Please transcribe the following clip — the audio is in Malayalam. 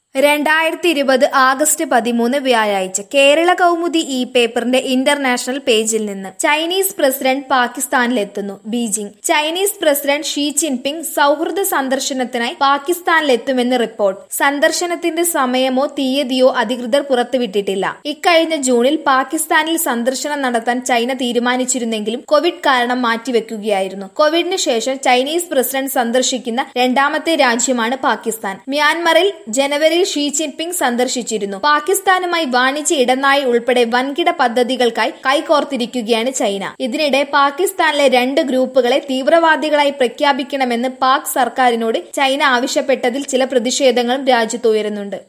രണ്ടായിരത്തി ഇരുപത് ആഗസ്റ്റ് പതിമൂന്ന് വ്യാഴാഴ്ച കേരള കൗമുദി ഈ പേപ്പറിന്റെ ഇന്റർനാഷണൽ പേജിൽ നിന്ന് ചൈനീസ് പ്രസിഡന്റ് പാകിസ്ഥാനിലെത്തുന്നു Beijing Chinese president Xi Jinping സൗഹൃദ സന്ദർശനത്തിനായി പാകിസ്ഥാനിലെത്തുമെന്ന് റിപ്പോർട്ട് സന്ദർശനത്തിന്റെ സമയമോ തീയതിയോ അധികൃതർ പുറത്തുവിട്ടിട്ടില്ല ഇക്കഴിഞ്ഞ ജൂണിൽ പാകിസ്ഥാനിൽ സന്ദർശനം നടത്താൻ ചൈന തീരുമാനിച്ചിരുന്നെങ്കിലും കോവിഡ് കാരണം മാറ്റിവെക്കുകയായിരുന്നു കോവിഡിന് ശേഷം ചൈനീസ് പ്രസിഡന്റ് സന്ദർശിക്കുന്ന രണ്ടാമത്തെ രാജ്യമാണ് പാകിസ്ഥാൻ മ്യാൻമറിൽ ജനുവരിയിൽ ഷീ ജിൻപിങ് സന്ദർശിച്ചിരുന്നു പാകിസ്ഥാനുമായി വാണിജ്യ ഇടനാഴി ഉൾപ്പെടെ വൻകിട പദ്ധതികൾക്കായി കൈകോർത്തിരിക്കുകയാണ് ചൈന ഇതിനിടെ പാകിസ്ഥാനിലെ രണ്ട് ഗ്രൂപ്പുകളെ തീവ്രവാദികളായി പ്രഖ്യാപിക്കണമെന്ന് പാക് സർക്കാരിനോട് ചൈന ആവശ്യപ്പെട്ടതിൽ ചില പ്രതിഷേധങ്ങളും രാജ്യത്ത് ഉയരുന്നുണ്ട്